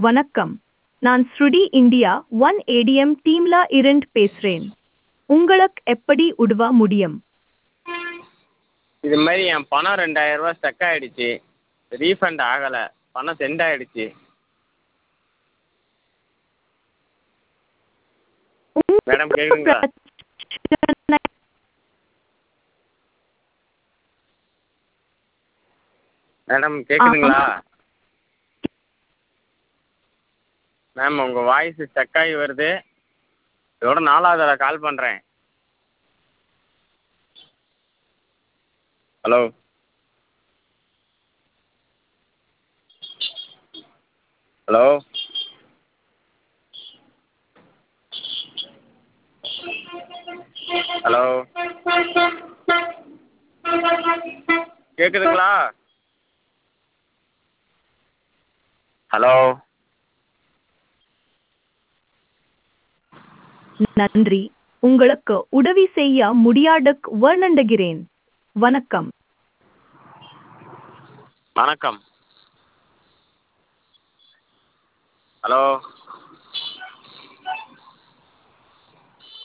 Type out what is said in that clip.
வணக்கம் நான் ஸ்ருடி இந்தியா ஒன் ஏடிஎம் டீம்ல இருந்து பேசுறேன் உங்களுக்கு எப்படி உதவ முடியும் இது மாதிரி என் பணம் ரெண்டாயிரரூவா ஸ்டக் ஆகிடுச்சி ரீஃபண்ட் ஆகலை பணம் சென்ட் ஆகிடுச்சி மேடம் கேட்குதுங்களா மேடம் கேட்குதுங்களா மேம் உங்கள் வாய்ஸ் ஸ்டக் ஆகி வருது இதோட நாலாவது தடவை கால் பண்ணுறேன் ஹலோ ஹலோ ஹலோ கேட்குதுங்களா ஹலோ நன்றி உங்களுக்கு உதவி செய்ய முடியாதக் வர்ணண்டுகிறேன் வணக்கம் வணக்கம் ஹலோ